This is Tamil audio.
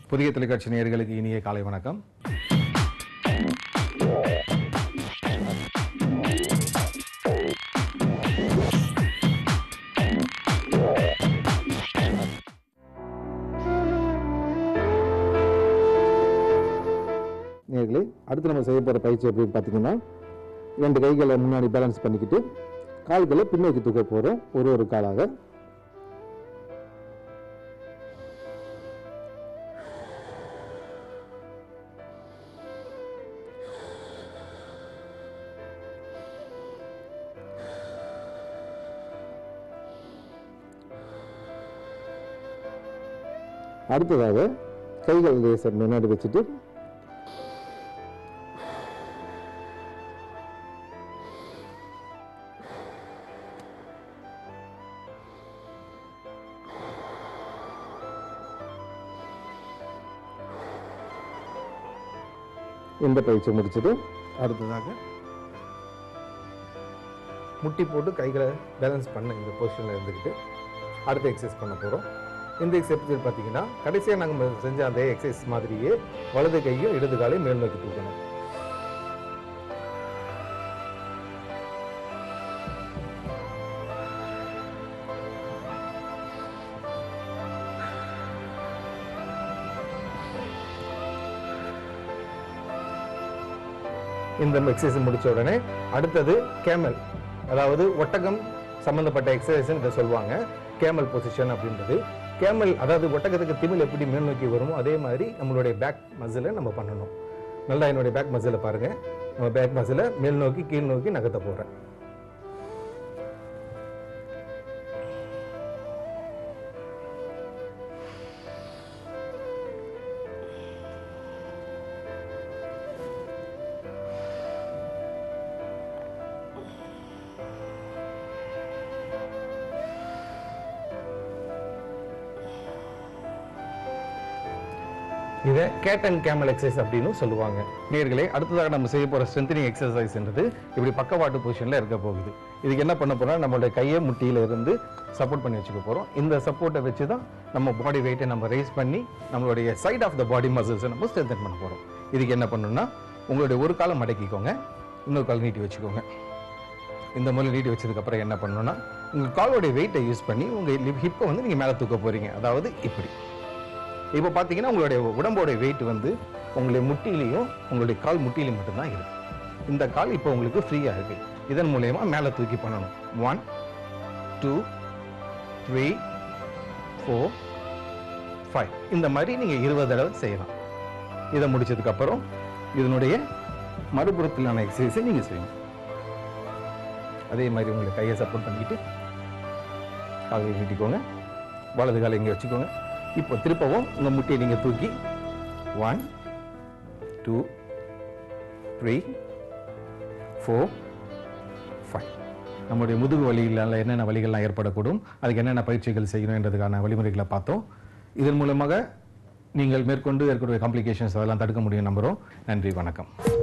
புதிய தொலைக்காட்சி நேயர்களுக்கு இனிய காலை வணக்கம் நேர்களே அடுத்து நம்ம செய்ய போகிற பயிற்சி எப்படின்னு பார்த்தீங்கன்னா ரெண்டு கைகளை முன்னாடி பேலன்ஸ் பண்ணிக்கிட்டு கால்களை பின்னோக்கி தூக்க போகிறோம் ஒரு ஒரு காலாக அடுத்ததாக கைகள் லேசர் முன்னாடி வச்சுட்டு இந்த பயிற்சி முடிச்சுட்டு அடுத்ததாக முட்டி போட்டு கைகளை பேலன்ஸ் பண்ண இந்த பொசிஷனில் இருந்துக்கிட்டு அடுத்த எக்ஸசைஸ் பண்ண போகிறோம் இந்த எக்ஸசைஸ் பார்த்தீங்கன்னா கடைசியாக நாங்கள் செஞ்ச அதே எக்ஸசைஸ் மாதிரியே வலது கையும் இடது காலையும் மேல் நோக்கி தூக்கணும் இந்த எக்ஸசைஸ் முடிச்ச உடனே அடுத்தது கேமல் அதாவது ஒட்டகம் சம்பந்தப்பட்ட எக்ஸசைஸ் இதை சொல்லுவாங்க கேமல் பொசிஷன் அப்படின்றது கேமல் அதாவது ஒட்டகத்துக்கு திமில் எப்படி மேல் நோக்கி வருமோ அதே மாதிரி நம்மளுடைய பேக் மசிலை நம்ம பண்ணணும் நல்லா என்னுடைய பேக் மசிலை பாருங்க நம்ம பேக் மசிலை மேல் நோக்கி கீழ் நோக்கி நகர்த்த போறேன் இதை கேட் அண்ட் கேமல் எக்ஸசைஸ் அப்படின்னு சொல்லுவாங்க நேர்களே அடுத்ததாக நம்ம செய்ய போற ஸ்ட்ரென்தனிங் எக்ஸசைஸ்ன்றது இப்படி பக்கவாட்டு பொசிஷன்ல இருக்க போகுது இதுக்கு என்ன பண்ண போறோம் நம்மளுடைய கையை முட்டியில இருந்து சப்போர்ட் பண்ணி வச்சுக்க போறோம் இந்த சப்போர்ட்டை வச்சு தான் நம்ம பாடி வெயிட்டை நம்ம ரைஸ் பண்ணி நம்மளுடைய சைட் ஆஃப் த பாடி மசில்ஸை நம்ம ஸ்ட்ரென்தன் பண்ண போறோம் இதுக்கு என்ன பண்ணணும்னா உங்களுடைய ஒரு காலை மடக்கிக்கோங்க இன்னொரு கால் நீட்டி வச்சுக்கோங்க இந்த மாதிரி நீட்டி வச்சதுக்கு அப்புறம் என்ன பண்ணணும்னா உங்க காலோடைய வெயிட்டை யூஸ் பண்ணி உங்க ஹிப்பை வந்து நீங்க மேலே தூக்க போறீங்க அதாவது இப்படி இப்போ பார்த்தீங்கன்னா உங்களுடைய உடம்போட வெயிட் வந்து உங்களுடைய முட்டிலையும் உங்களுடைய கால் முட்டிலையும் மட்டும்தான் இருக்கு இந்த கால் இப்போ உங்களுக்கு ஃப்ரீயாக இருக்கு இதன் மூலயமா மேலே தூக்கி பண்ணணும் one two three four five இந்த மாதிரி நீங்கள் இருபது தடவை செய்யலாம் இதை முடிச்சதுக்கு அப்புறம் இதனுடைய மறுபுறத்திலான எக்ஸசைஸை நீங்கள் செய்யணும் அதே மாதிரி உங்களை கையை சப்போர்ட் பண்ணிக்கிட்டு காலை நீட்டிக்கோங்க வலது காலை இங்கே வச்சுக்கோங்க இப்போ திருப்பவும் உங்கள் முட்டியை நீங்கள் தூக்கி one two three four five நம்முடைய முதுகு வலிகளால் என்னென்ன வலிகள்லாம் ஏற்படக்கூடும் அதுக்கு என்னென்ன பயிற்சிகள் செய்யணுன்றதுக்கான வழிமுறைகளை பார்த்தோம் இதன் மூலமாக நீங்கள் மேற்கொண்டு ஏற்படக்கூடிய காம்ப்ளிகேஷன்ஸ் அதெல்லாம் தடுக்க முடியும் நம்புகிறோம் நன்றி வணக்கம்